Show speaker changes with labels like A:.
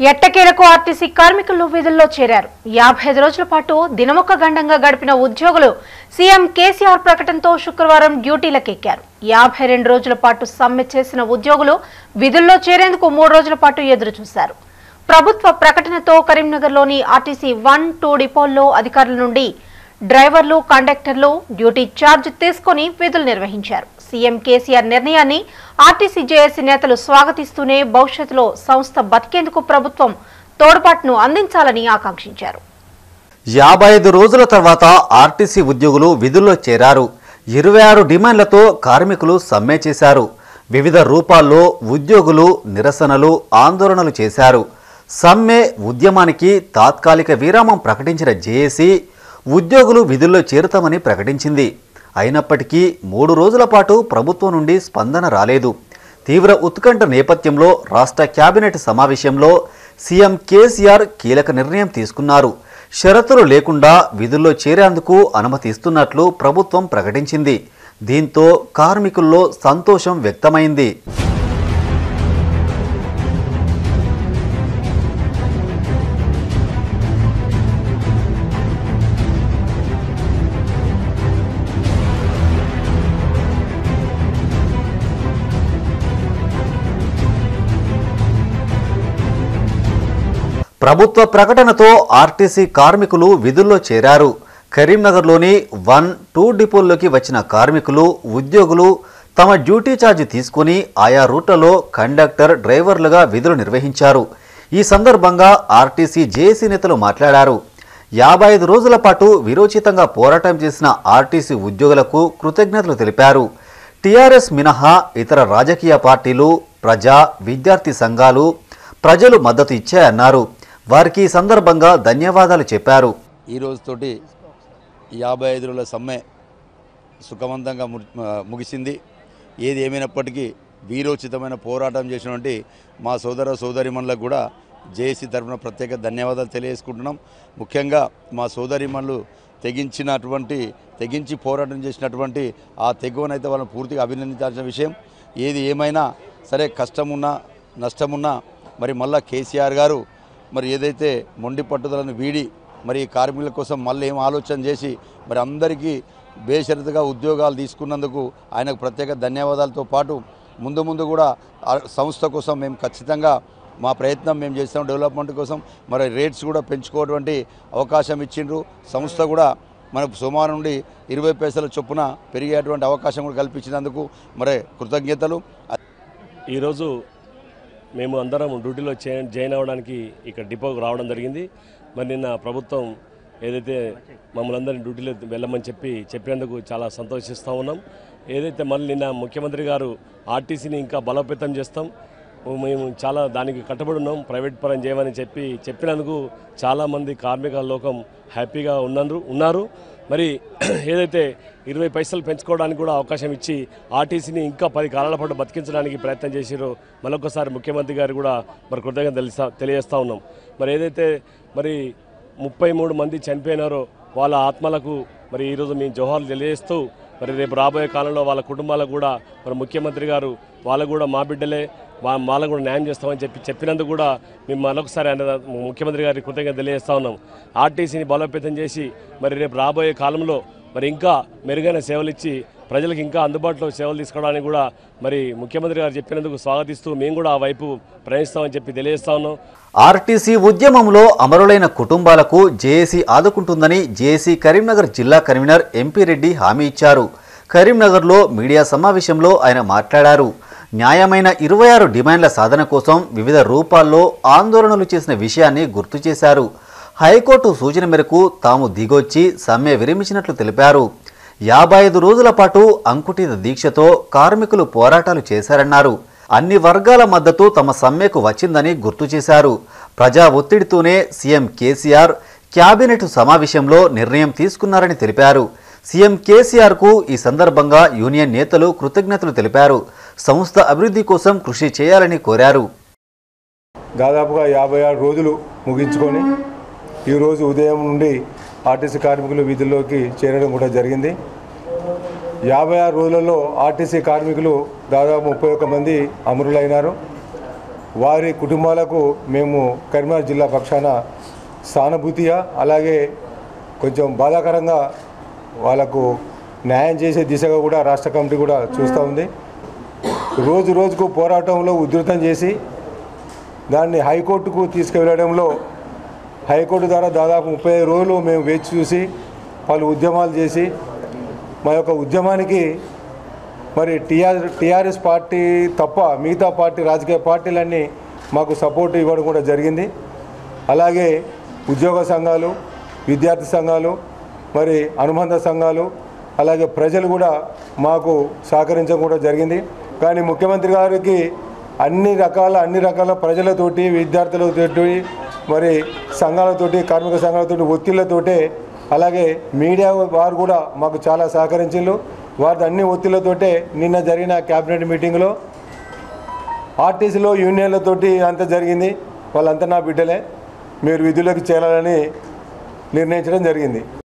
A: ఎట్టకేలకు ఆర్టీసీ కార్మికులు విధుల్లో చేరారు యాభై ఐదు రోజుల పాటు దినమొక్క గండంగా గడిపిన ఉద్యోగులు సీఎం కేసీఆర్ ప్రకటనతో శుక్రవారం డ్యూటీలకెక్కారు యాభై రెండు రోజుల పాటు సమ్మె చేసిన ఉద్యోగులు విధుల్లో చేరేందుకు మూడు రోజుల పాటు ఎదురు చూశారు ప్రభుత్వ ప్రకటనతో కరీంనగర్లోని ఆర్టీసీ వన్ టూ డిపోల్లో అధికారుల నుండి డ్రైవర్లు కండక్టర్లు డ్యూటీ ఛార్జ్ తీసుకుని విధులు నిర్వహించారు సీఎం కేసీఆర్ నిర్ణయాన్ని ఆర్టీసీ జేఏసీ నేతలు స్వాగతిస్తూనే భవిష్యత్తులో సంస్థ బతికేందుకు ప్రభుత్వం తోడ్పాటును అందించాలని ఆకాంక్షించారు
B: యాభై ఐదు రోజుల తర్వాత ఆర్టీసీ ఉద్యోగులు విధుల్లో చేరారు ఇరవై ఆరు డిమాండ్లతో కార్మికులు సమ్మె చేశారు వివిధ రూపాల్లో ఉద్యోగులు నిరసనలు ఆందోళనలు చేశారు సమ్మె ఉద్యమానికి తాత్కాలిక విరామం ప్రకటించిన జేఏసీ ఉద్యోగులు విధుల్లో చేరుతామని ప్రకటించింది అయినప్పటికీ మూడు రోజుల పాటు ప్రభుత్వం నుండి స్పందన రాలేదు తీవ్ర ఉత్కంఠ నేపథ్యంలో రాష్ట్ర కేబినెట్ సమావేశంలో సీఎం కేసీఆర్ కీలక నిర్ణయం తీసుకున్నారు షరతులు లేకుండా విధుల్లో చేరేందుకు అనుమతి ఇస్తున్నట్లు ప్రభుత్వం ప్రకటించింది దీంతో కార్మికుల్లో సంతోషం వ్యక్తమైంది ప్రభుత్వ ప్రకటనతో ఆర్టీసీ కార్మికులు విధుల్లో చేరారు కరీంనగర్లోని వన్ టూ డిపోల్లోకి వచ్చిన కార్మికులు ఉద్యోగులు తమ డ్యూటీ ఛార్జ్ తీసుకుని ఆయా రూట్లలో కండక్టర్ డ్రైవర్లుగా విధులు నిర్వహించారు ఈ సందర్భంగా ఆర్టీసీ జేఏసీ నేతలు మాట్లాడారు యాభై ఐదు రోజుల పాటు విరోచితంగా పోరాటం చేసిన ఆర్టీసీ ఉద్యోగులకు కృతజ్ఞతలు తెలిపారు టీఆర్ఎస్ మినహా ఇతర రాజకీయ పార్టీలు ప్రజా విద్యార్థి సంఘాలు ప్రజలు మద్దతు ఇచ్చాయన్నారు వారికి ఈ సందర్భంగా ధన్యవాదాలు చెప్పారు
C: ఈ రోజుతోటి యాభై ఐదు రోజుల సమ్మె సుఖవంతంగా ము- ఆ, ముగిసింది ఏది ఏమైనప్పటికీ వీరోచితమైన పోరాటం చేసినటువంటి మా సోదర సోదరిమణులకు కూడా జేఏసీ తరఫున ప్రత్యేక ధన్యవాదాలు తెలియజేసుకుంటున్నాం ముఖ్యంగా మా సోదరిమణులు తెగించినటువంటి తెగించి పోరాటం చేసినటువంటి ఆ తెగువనైతే వాళ్ళని పూర్తిగా అభినందించాల్సిన విషయం ఏది ఏమైనా సరే కష్టమున్నా నష్టమున్నా మరి మళ్ళా కేసీఆర్ గారు మరి ఏదైతే మొండి పట్టుదలను వీడి మరి ఈ కార్మికుల కోసం మళ్ళీ ఏం ఆలోచన చేసి మరి అందరికీ బేషరతుగా ఉద్యోగాలు తీసుకున్నందుకు ఆయనకు ప్రత్యేక ధన్యవాదాలతో పాటు ముందు ముందు కూడా ఆ సంస్థ కోసం మేము ఖచ్చితంగా మా ప్రయత్నం మేము చేస్తాం డెవలప్మెంట్ కోసం మరి రేట్స్ కూడా పెంచుకోవటువంటి అవకాశం ఇచ్చిండ్రు సంస్థ కూడా మనకు సుమారు నుండి ఇరవై పైసల చొప్పున పెరిగేటువంటి అవకాశం కూడా కల్పించినందుకు మరి కృతజ్ఞతలు
D: ఈరోజు మేము అందరం డ్యూటీలో చే జాయిన్ అవ్వడానికి ఇక్కడ డిపోకు రావడం జరిగింది మరి నిన్న ప్రభుత్వం ఏదైతే మమ్మల్ని అందరినీ డ్యూటీలో వెళ్ళమని చెప్పి చెప్పినందుకు చాలా సంతోషిస్తూ ఉన్నాం ఏదైతే మళ్ళీ నిన్న ముఖ్యమంత్రి గారు ఆర్టీసీని ఇంకా బలోపేతం చేస్తాం మేము చాలా దానికి కట్టుబడి ఉన్నాం ప్రైవేట్ పరం చేయమని చెప్పి చెప్పినందుకు చాలామంది కార్మిక లోకం హ్యాపీగా ఉన్నందు ఉన్నారు మరి ఏదైతే ఇరవై పైసలు పెంచుకోవడానికి కూడా అవకాశం ఇచ్చి ఆర్టీసీని ఇంకా పది కాలాల పాటు బతికించడానికి ప్రయత్నం చేసిరో మరొకసారి ముఖ్యమంత్రి గారు కూడా మరి కృతజ్ఞత తెలుసా తెలియజేస్తూ ఉన్నాం మరి ఏదైతే మరి ముప్పై మూడు మంది చనిపోయినారో వాళ్ళ ఆత్మలకు మరి ఈరోజు మేము జోహార్లు తెలియజేస్తూ మరి రేపు రాబోయే కాలంలో వాళ్ళ కుటుంబాలకు కూడా మరి ముఖ్యమంత్రి గారు వాళ్ళకు కూడా మా బిడ్డలే వా వాళ్ళకు కూడా న్యాయం చేస్తామని చెప్పి చెప్పినందుకు కూడా మేము మరొకసారి ఆయన ముఖ్యమంత్రి గారికి కృతజ్ఞత తెలియజేస్తా ఉన్నాం ఆర్టీసీని బలోపేతం చేసి మరి రేపు రాబోయే కాలంలో మరి ఇంకా మెరుగైన సేవలు ఇచ్చి ప్రజలకు ఇంకా అందుబాటులో సేవలు తీసుకోవడానికి కూడా మరి ముఖ్యమంత్రి గారు చెప్పినందుకు స్వాగతిస్తూ మేము కూడా ఆ వైపు ప్రయాణిస్తామని చెప్పి తెలియజేస్తా ఉన్నాం
B: ఆర్టీసీ ఉద్యమంలో అమరులైన కుటుంబాలకు జేఏసీ ఆదుకుంటుందని జేఏసీ కరీంనగర్ జిల్లా కన్వీనర్ ఎంపీ రెడ్డి హామీ ఇచ్చారు కరీంనగర్లో మీడియా సమావేశంలో ఆయన మాట్లాడారు న్యాయమైన ఇరవై ఆరు డిమాండ్ల సాధన కోసం వివిధ రూపాల్లో ఆందోళనలు చేసిన విషయాన్ని గుర్తు చేశారు హైకోర్టు సూచన మేరకు తాము దిగొచ్చి సమ్మె విరమించినట్లు తెలిపారు యాభై ఐదు రోజుల పాటు అంకుటిత దీక్షతో కార్మికులు పోరాటాలు చేశారన్నారు అన్ని వర్గాల మద్దతు తమ సమ్మెకు వచ్చిందని గుర్తు చేశారు ప్రజా ఒత్తిడితోనే సీఎం కేసీఆర్ క్యాబినెట్ సమావేశంలో నిర్ణయం తీసుకున్నారని తెలిపారు సీఎం కేసీఆర్కు ఈ సందర్భంగా యూనియన్ నేతలు కృతజ్ఞతలు తెలిపారు సంస్థ అభివృద్ధి కోసం కృషి చేయాలని కోరారు
E: దాదాపుగా యాభై ఆరు రోజులు ముగించుకొని ఈరోజు ఉదయం నుండి ఆర్టీసీ కార్మికులు విధుల్లోకి చేరడం కూడా జరిగింది యాభై ఆరు రోజులలో ఆర్టీసీ కార్మికులు దాదాపు ముప్పై ఒక్క మంది అమరులైనారు వారి కుటుంబాలకు మేము కరీంనగర్ జిల్లా పక్షాన సానుభూతిగా అలాగే కొంచెం బాధాకరంగా వాళ్ళకు న్యాయం చేసే దిశగా కూడా రాష్ట్ర కమిటీ కూడా చూస్తూ ఉంది రోజు రోజుకు పోరాటంలో ఉధృతం చేసి దాన్ని హైకోర్టుకు తీసుకువెళ్ళడంలో హైకోర్టు ద్వారా దాదాపు ముప్పై ఐదు రోజులు మేము వేచి చూసి పలు ఉద్యమాలు చేసి మా యొక్క ఉద్యమానికి మరి టీఆర్ టీఆర్ఎస్ పార్టీ తప్ప మిగతా పార్టీ రాజకీయ పార్టీలన్నీ మాకు సపోర్ట్ ఇవ్వడం కూడా జరిగింది అలాగే ఉద్యోగ సంఘాలు విద్యార్థి సంఘాలు మరి అనుబంధ సంఘాలు అలాగే ప్రజలు కూడా మాకు సహకరించడం కూడా జరిగింది కానీ ముఖ్యమంత్రి గారికి అన్ని రకాల అన్ని రకాల ప్రజలతోటి విద్యార్థులతోటి మరి సంఘాలతోటి కార్మిక సంఘాలతోటి ఒత్తిళ్లతోటే అలాగే మీడియా వారు కూడా మాకు చాలా సహకరించిండ్రు వారి అన్ని ఒత్తిళ్లతోటే నిన్న జరిగిన క్యాబినెట్ మీటింగ్లో ఆర్టీసీలో యూనియన్లతోటి అంత జరిగింది వాళ్ళంతా నా బిడ్డలే మీరు విధులకు చేరాలని నిర్ణయించడం జరిగింది